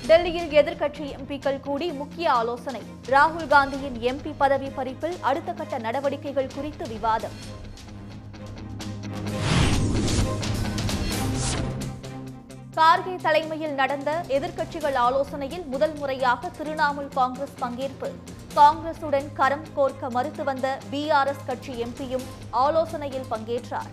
டெல்லியில் எதிர்க்கட்சி எம்பிக்கள் கூடி முக்கிய ஆலோசனை ராகுல் காந்தியின் எம்பி பதவி பறிப்பில் அடுத்த கட்ட நடவடிக்கைகள் குறித்து விவாதம் கார்கே தலைமையில் நடந்த எதிர்க்கட்சிகள் ஆலோசனையில் முதல் முறையாக திரிணாமுல் காங்கிரஸ் பங்கேற்பு காங்கிரசுடன் கரம் கோர்க்க மறுத்து வந்த பிஆர்எஸ் கட்சி எம்பியும் ஆலோசனையில் பங்கேற்றார்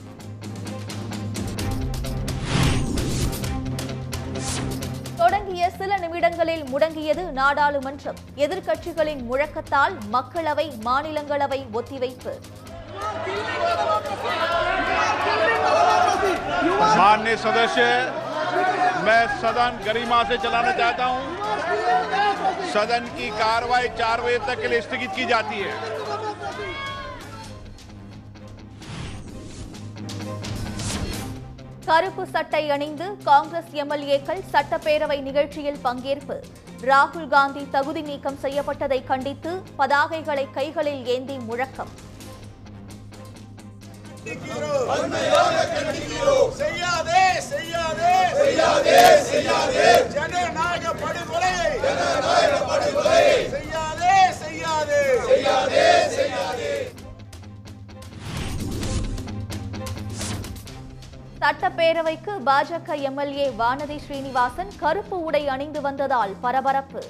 தொடங்கிய சில நிமிடங்களில் முடங்கியது நாடாளுமன்றம் எதிர்க்கட்சிகளின் முழக்கத்தால் மக்களவை மாநிலங்களவை ஒத்திவைப்பு माननीय सदस्य मैं सदन गरिमा से चलाना चाहता हूं सदन की कार्रवाई चार बजे तक के लिए स्थगित की जाती है கருப்பு சட்டை அணிந்து காங்கிரஸ் எம்எல்ஏக்கள் சட்டப்பேரவை நிகழ்ச்சியில் பங்கேற்பு ராகுல் காந்தி தகுதி நீக்கம் செய்யப்பட்டதை கண்டித்து பதாகைகளை கைகளில் ஏந்தி முழக்கம் செய்யாதே செய்யாதே செய்யாதே செய்யாதே ஜனநாயக படுகொலையை ஜனநாயக படுகொலை செய்யாதே செய்யாதே செய்யாதே செய்யாதே சட்டப்பேரவைக்கு பாஜக எம்எல்ஏ வானதி ஸ்ரீனிவாசன் கருப்பு உடை அணிந்து வந்ததால் பரபரப்பு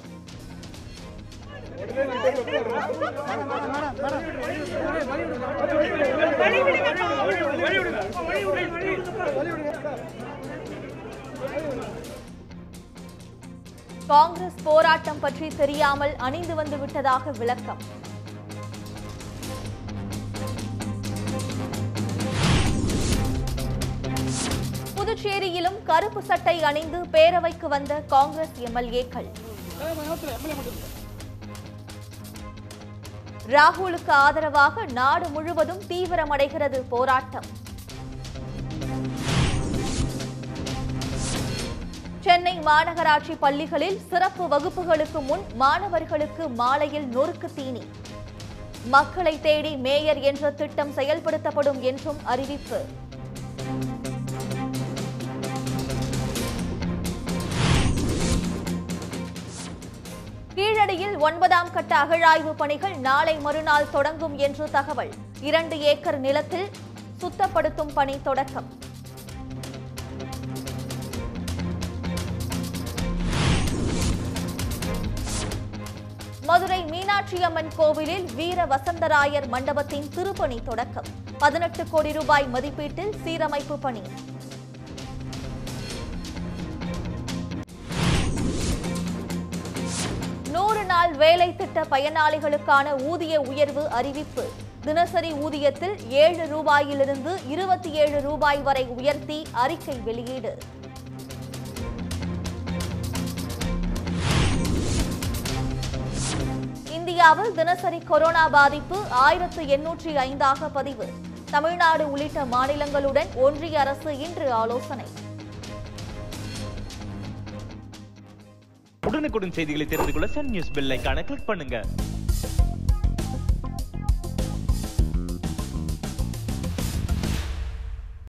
காங்கிரஸ் போராட்டம் பற்றி தெரியாமல் அணிந்து வந்து விட்டதாக விளக்கம் புதுச்சேரியிலும் கருப்பு சட்டை அணிந்து பேரவைக்கு வந்த காங்கிரஸ் எம்எல்ஏக்கள் ராகுலுக்கு ஆதரவாக நாடு முழுவதும் தீவிரமடைகிறது போராட்டம் சென்னை மாநகராட்சி பள்ளிகளில் சிறப்பு வகுப்புகளுக்கு முன் மாணவர்களுக்கு மாலையில் நொறுக்கு தீனி மக்களை தேடி மேயர் என்ற திட்டம் செயல்படுத்தப்படும் என்றும் அறிவிப்பு கீழடியில் ஒன்பதாம் கட்ட அகழாய்வு பணிகள் நாளை மறுநாள் தொடங்கும் என்று தகவல் இரண்டு ஏக்கர் நிலத்தில் சுத்தப்படுத்தும் பணி தொடக்கம் மதுரை மீனாட்சி அம்மன் கோவிலில் வீர வசந்தராயர் மண்டபத்தின் திருப்பணி தொடக்கம் பதினெட்டு கோடி ரூபாய் மதிப்பீட்டில் சீரமைப்பு பணி நூறு நாள் வேலை திட்ட பயனாளிகளுக்கான ஊதிய உயர்வு அறிவிப்பு தினசரி ஊதியத்தில் ஏழு ரூபாயிலிருந்து இருபத்தி ஏழு ரூபாய் வரை உயர்த்தி அறிக்கை வெளியீடு இந்தியாவில் தினசரி கொரோனா பாதிப்பு ஆயிரத்து எண்ணூற்றி ஐந்தாக பதிவு தமிழ்நாடு உள்ளிட்ட மாநிலங்களுடன் ஒன்றிய அரசு இன்று ஆலோசனை உடனுக்குடன் செய்திகளை தெரிந்து கொள்ள சன் நியூஸ் பெல் ஐகானை கிளிக் பண்ணுங்க